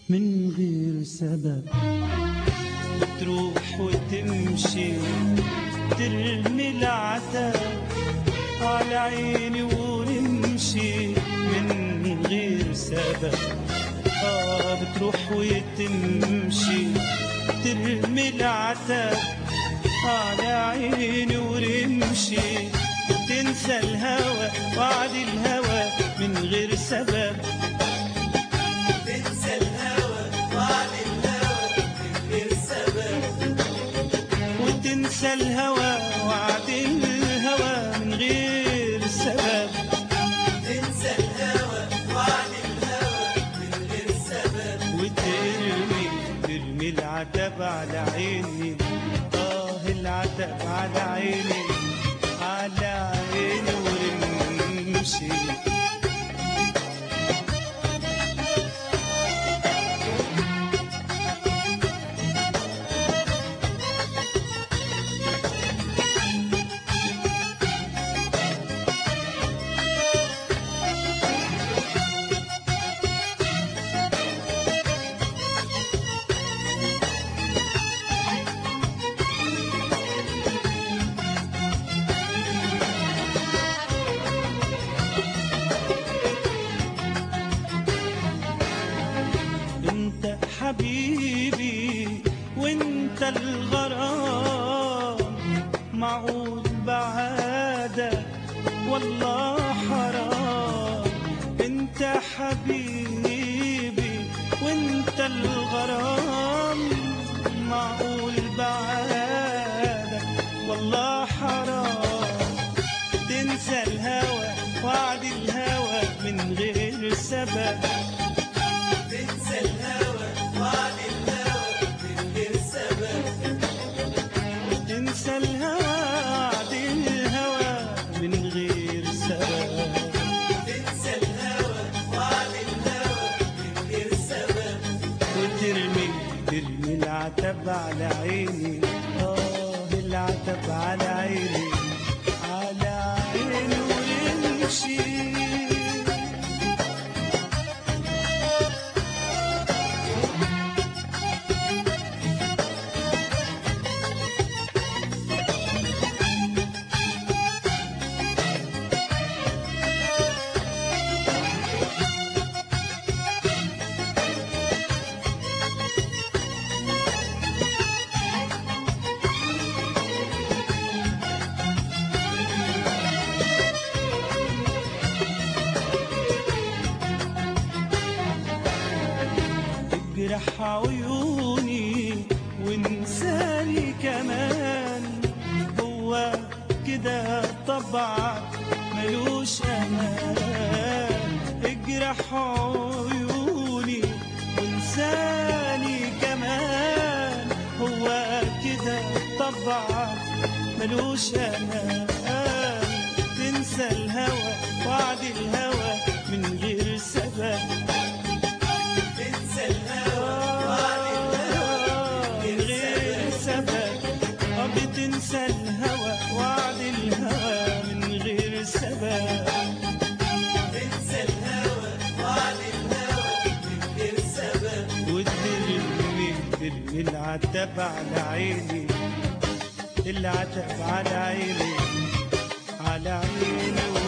من غير سبب تروح وتمشي ترمي العتاب على عيني ونمشي من غير سبب آه بتروح وتمشي ترمي العتاب على عيني ورمشي تنسى الهوى وعد الهوى من غير سبب تنسى الهوى وعد الهوى من غير سبب وتنسى الهوى وعد الهوى من غير سبب تنسى الهوى وعد الهوى من غير سبب وترمي ترمي العتب على عيني اه العتب على عيني على عيني ورمشي انت حبيبي وانت الغرام معقول بعادك والله حرام انت حبيبي وانت الغرام معقول بعادك والله حرام تنسى الهوى وعد الهوى من غير سبب تنسى الهوى وعد الهوى من غير سبب تنسى الهوى وعد الهوى من غير سبب تنسى الهوى وعد الهوى من غير سبب وترمي ترمي العتب على عيني اه العتب على عيني على عيني ويمشي اجرح عيوني وانساني كمان هو كده طبعك ملوش امان اجرح عيوني وانساني كمان هو كده طبعك ملوش امان تنسى الهوى وعد الهوى من غير سبب تنسى الهوى وعد الهوى من غير سبب آه بتنسى الهوى وعد الهوى من غير سبب تنسى الهوى وعد الهوى من غير سبب وترمي ترمي العتب على عيني العتب على عيني على عيني